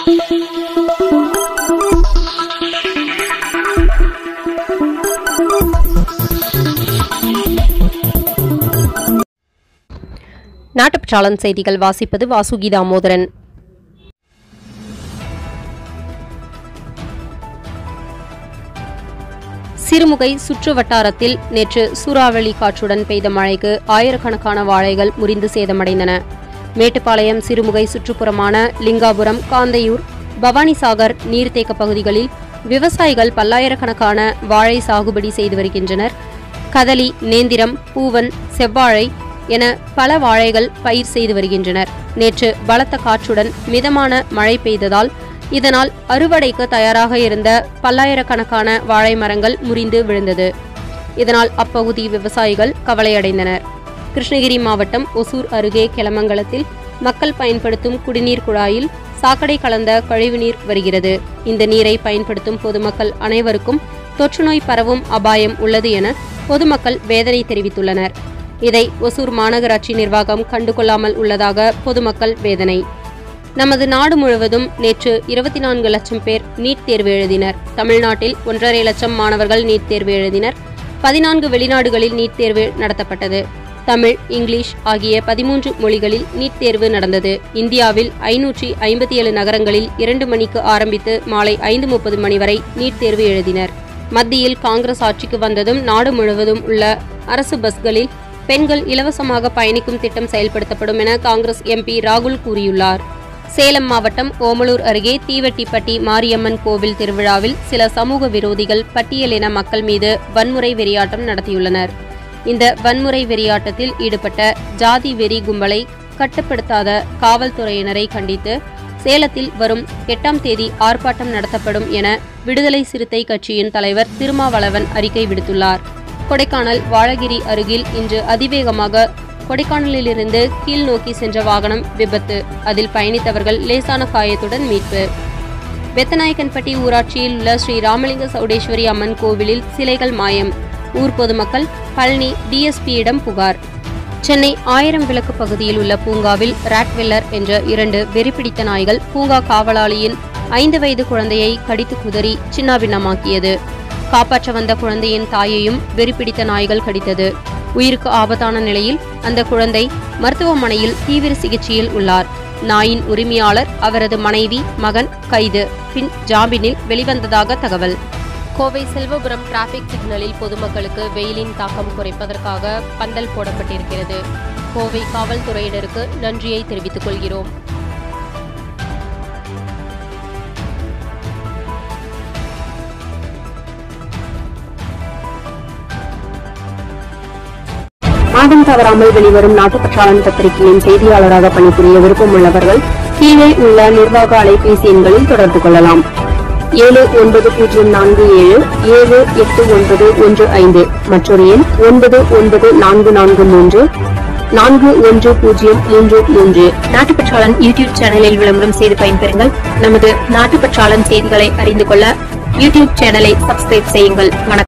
நாட்டுப்பற்றாளன் செய்திகள் வாசிப்பது வாசுகி தாமோதரன் சிறுமுகை சுற்று வட்டாரத்தில் நேற்று சூறாவளி காற்றுடன் பெய்த மழைக்கு ஆயிரக்கணக்கான வாழைகள் முறிந்து சேதமடைந்தன மேட்டுப்பாளையம் சிறுமுகை சுற்றுப்புறமான லிங்காபுரம் காந்தையூர் பவானிசாகர் நீர்த்தேக்க பகுதிகளில் விவசாயிகள் பல்லாயிரக்கணக்கான வாழை சாகுபடி செய்து வருகின்றனர் கதலி நேந்திரம் பூவன் செவ்வாழை என பல வாழைகள் பயிர் செய்து வருகின்றனர் நேற்று பலத்த காற்றுடன் மிதமான மழை பெய்ததால் இதனால் அறுவடைக்கு தயாராக இருந்த பல்லாயிரக்கணக்கான வாழை மரங்கள் முறிந்து விழுந்தது இதனால் அப்பகுதி விவசாயிகள் கவலையடைந்தனர் கிருஷ்ணகிரி மாவட்டம் ஒசூர் அருகே கெலமங்கலத்தில் மக்கள் பயன்படுத்தும் குடிநீர் குழாயில் சாக்கடை கலந்த கழிவுநீர் வருகிறது இந்த நீரை பயன்படுத்தும் பொதுமக்கள் அனைவருக்கும் தொற்றுநோய் பரவும் அபாயம் உள்ளது என பொதுமக்கள் வேதனை தெரிவித்துள்ளனர் இதை ஒசூர் மாநகராட்சி நிர்வாகம் கண்டுகொள்ளாமல் உள்ளதாக பொதுமக்கள் வேதனை நமது நாடு முழுவதும் நேற்று இருபத்தி நான்கு லட்சம் பேர் நீட் தேர்வு எழுதினர் தமிழ்நாட்டில் ஒன்றரை லட்சம் மாணவர்கள் நீட் தேர்வு எழுதினர் பதினான்கு வெளிநாடுகளில் நீட் தேர்வு நடத்தப்பட்டது தமிழ் இங்கிலீஷ் ஆகிய பதிமூன்று மொழிகளில் நீட் தேர்வு நடந்தது இந்தியாவில் ஐநூற்றி ஐம்பத்தி ஏழு நகரங்களில் இரண்டு மணிக்கு ஆரம்பித்து மாலை ஐந்து முப்பது மணி வரை நீட் தேர்வு எழுதினர் மத்தியில் காங்கிரஸ் ஆட்சிக்கு வந்ததும் நாடு முழுவதும் உள்ள அரசு பஸ்களில் பெண்கள் இலவசமாக பயணிக்கும் திட்டம் செயல்படுத்தப்படும் என காங்கிரஸ் எம்பி ராகுல் கூறியுள்ளார் சேலம் மாவட்டம் ஓமலூர் அருகே தீவெட்டிப்பட்டி மாரியம்மன் கோவில் திருவிழாவில் சில சமூக விரோதிகள் பட்டியலின மக்கள் மீது வன்முறை வெறியாட்டம் நடத்தியுள்ளனர் இந்த வன்முறை வெறியாட்டத்தில் ஈடுபட்ட ஜாதி வெறி கும்பலை கட்டுப்படுத்தாத காவல்துறையினரை கண்டித்து சேலத்தில் வரும் எட்டாம் தேதி ஆர்ப்பாட்டம் நடத்தப்படும் என விடுதலை சிறுத்தை கட்சியின் தலைவர் திருமாவளவன் அறிக்கை விடுத்துள்ளார் கொடைக்கானல் வாழகிரி அருகில் இன்று அதிவேகமாக கொடைக்கானலிலிருந்து கீழ் நோக்கி சென்ற வாகனம் விபத்து அதில் பயணித்தவர்கள் லேசான காயத்துடன் மீட்பு பெத்தநாயக்கன்பட்டி ஊராட்சியில் உள்ள ஸ்ரீ ராமலிங்க சௌடேஸ்வரி அம்மன் கோவிலில் சிலைகள் மாயம் ஊர் பொதுமக்கள் பழனி டிஎஸ்பியிடம் புகார் சென்னை ஆயிரம் விளக்கு பகுதியில் உள்ள பூங்காவில் ராட்வெல்லர் என்ற இரண்டு வெறிபிடித்த நாய்கள் பூங்கா காவலாளியின் ஐந்து வயது குழந்தையை கடித்து குதறி சின்னாபின்னமாக்கியது காப்பாற்ற வந்த குழந்தையின் தாயையும் வெறிபிடித்த நாய்கள் கடித்தது உயிருக்கு ஆபத்தான நிலையில் அந்த குழந்தை மருத்துவமனையில் தீவிர சிகிச்சையில் உள்ளார் நாயின் உரிமையாளர் அவரது மனைவி மகன் கைது பின் ஜாமீனில் வெளிவந்ததாக தகவல் கோவை செல்வபுரம் டிராபிக் சிக்னலில் பொதுமக்களுக்கு வெயிலின் தாக்கம் குறைப்பதற்காக பந்தல் போடப்பட்டிருக்கிறது கோவை காவல்துறையினருக்கு நன்றியை தெரிவித்துக் கொள்கிறோம் மாதம் தவறாமல் வெளிவரும் நாட்டுப்பற்றாளன் பத்திரிகையின் செய்தியாளராக பணிபுரிய விருப்பமுள்ளவர்கள் கீழே உள்ள நிர்வாக அலைபேசி எண்களில் தொடர்பு கொள்ளலாம் ஏழு ஒன்பது பூஜ்ஜியம் நான்கு ஏழு ஏழு எட்டு ஒன்பது ஒன்று ஐந்து மற்றொரு எண் ஒன்பது ஒன்பது நான்கு நான்கு மூன்று நான்கு ஒன்று பூஜ்ஜியம் மூன்று மூன்று நாட்டுப்பற்றாளன் யூடியூப் சேனலில் விளம்பரம் செய்து பயன்பெறுங்கள் நமது நாட்டுப்பற்றாளன் செய்திகளை அறிந்து கொள்ள யூடியூப் சேனலை சப்ஸ்கிரைப் செய்யுங்கள் வணக்கம்